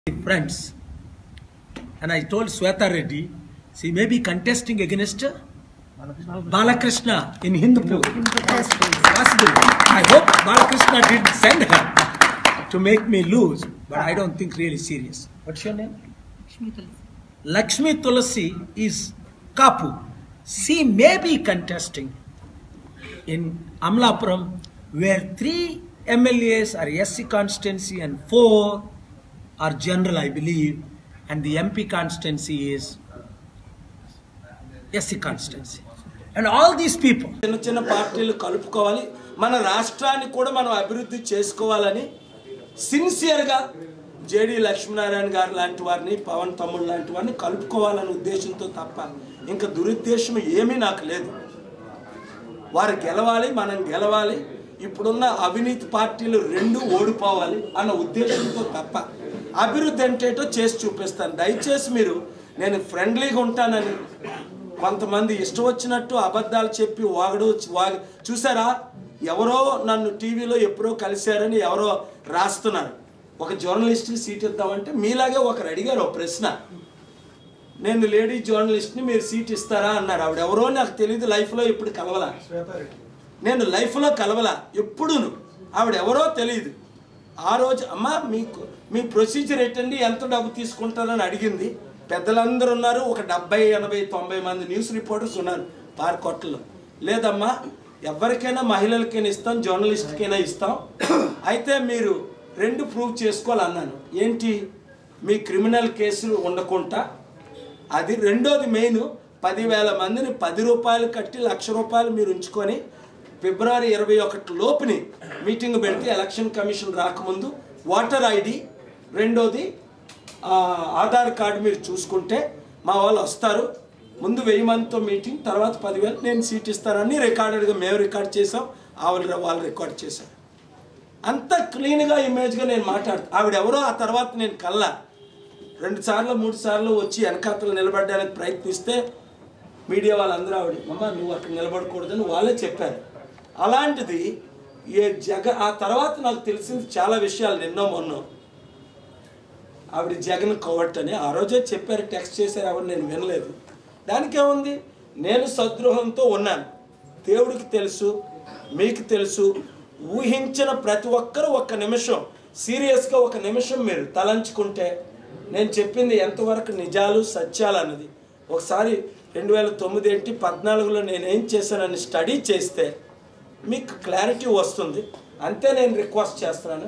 friends. And I told Sweta Reddy, she may be contesting against Balakrishna in Hindupur. Possible. I hope Balakrishna didn't send her to make me lose, but I don't think really serious. What's your name? Lakshmi Tulasi is Kapu. She may be contesting in Amlapuram, where three MLAs are SC constituency and four are general, I believe, and the MP constituency is SC constituency. And all these people, చిన్న చిన్న పార్టీలు కలుపుకోవాలి మన రాష్ట్రాన్ని కూడా మనం అభివృద్ధి చేసుకోవాలని సిన్సియర్గా జేడి లక్ష్మీనారాయణ గారు లాంటి వారిని పవన్ తమ్ముడు లాంటి వారిని కలుపుకోవాలనే ఉద్దేశంతో తప్ప ఇంకా దురుద్దేశం ఏమీ నాకు లేదు వారు గెలవాలి మనం గెలవాలి ఇప్పుడున్న అవినీతి పార్టీలు రెండు ఓడిపోవాలి అన్న ఉద్దేశంతో తప్ప అభివృద్ధి అంటేటో చేసి చూపిస్తాను దయచేసి మీరు నేను ఫ్రెండ్లీగా ఉంటానని కొంతమంది ఇష్టం వచ్చినట్టు అబద్ధాలు చెప్పి వాగడు వాగి చూసారా ఎవరో నన్ను టీవీలో ఎప్పుడో కలిశారని ఎవరో రాస్తున్నారు ఒక జర్నలిస్ట్కి సీట్ ఇద్దామంటే మీలాగే ఒకరు అడిగారు ఒక ప్రశ్న నేను లేడీ జర్నలిస్ట్ని మీరు సీట్ ఇస్తారా అన్నారు ఆవిడ ఎవరో నాకు తెలియదు లైఫ్లో ఇప్పుడు కలవలా నేను లైఫ్లో కలవలా ఎప్పుడును ఆవిడ ఎవరో తెలియదు ఆ రోజు అమ్మ మీకు మీ ప్రొసీజర్ ఏంటండి ఎంత డబ్బు తీసుకుంటారని అడిగింది పెద్దలందరూ ఉన్నారు ఒక డెబ్బై ఎనభై తొంభై మంది న్యూస్ రిపోర్టర్స్ ఉన్నారు పార్కొట్టలో లేదమ్మా ఎవరికైనా మహిళలకైనా ఇస్తాం జర్నలిస్ట్కైనా ఇస్తాం అయితే మీరు రెండు ప్రూవ్ చేసుకోవాలన్నాను ఏంటి మీ క్రిమినల్ కేసులు ఉండకుండా అది రెండోది మెయిన్ పదివేల మందిని పది రూపాయలు కట్టి లక్ష రూపాయలు మీరు ఉంచుకొని ఫిబ్రవరి ఇరవై ఒకటి లోపుని మీటింగ్ పెడితే ఎలక్షన్ కమిషన్ రాకముందు ఓటర్ ఐడి రెండోది ఆ, ఆధార్ కార్డు మీరు చూసుకుంటే మా వాళ్ళు వస్తారు ముందు వెయ్యి మందితో మీటింగ్ తర్వాత పదివేలు నేను సీట్ ఇస్తానని రికార్డెడ్గా మేము రికార్డ్ చేసాం ఆవిడ వాళ్ళు రికార్డ్ చేశారు అంత క్లీన్గా ఇమేజ్గా నేను మాట్లాడుతా ఆవిడ ఎవరో ఆ తర్వాత నేను కల్లా రెండు సార్లు మూడు సార్లు వచ్చి వెనకాతలు నిలబడడానికి ప్రయత్నిస్తే మీడియా వాళ్ళందరూ ఆవిడ అమ్మ నువ్వు అక్కడ నిలబడకూడదని వాళ్ళే చెప్పారు అలాంటిది ఏ జగ ఆ తర్వాత నాకు తెలిసింది చాలా విషయాలు నిన్నో మొన్నో ఆవిడ జగన్ కోవట్ అని ఆ రోజే చెప్పారు టెక్స్ట్ చేశారు ఎవరు నేను వినలేదు దానికేముంది నేను సద్రోహంతో ఉన్నాను దేవుడికి తెలుసు మీకు తెలుసు ఊహించిన ప్రతి ఒక్కరూ ఒక్క నిమిషం సీరియస్గా ఒక నిమిషం మీరు తలంచుకుంటే నేను చెప్పింది ఎంతవరకు నిజాలు సత్యాలు అన్నది ఒకసారి రెండు వేల తొమ్మిది ఏంటి పద్నాలుగులో నేను ఏం చేశానని స్టడీ చేస్తే మీకు క్లారిటీ వస్తుంది అంతే నేను రిక్వెస్ట్ చేస్తున్నాను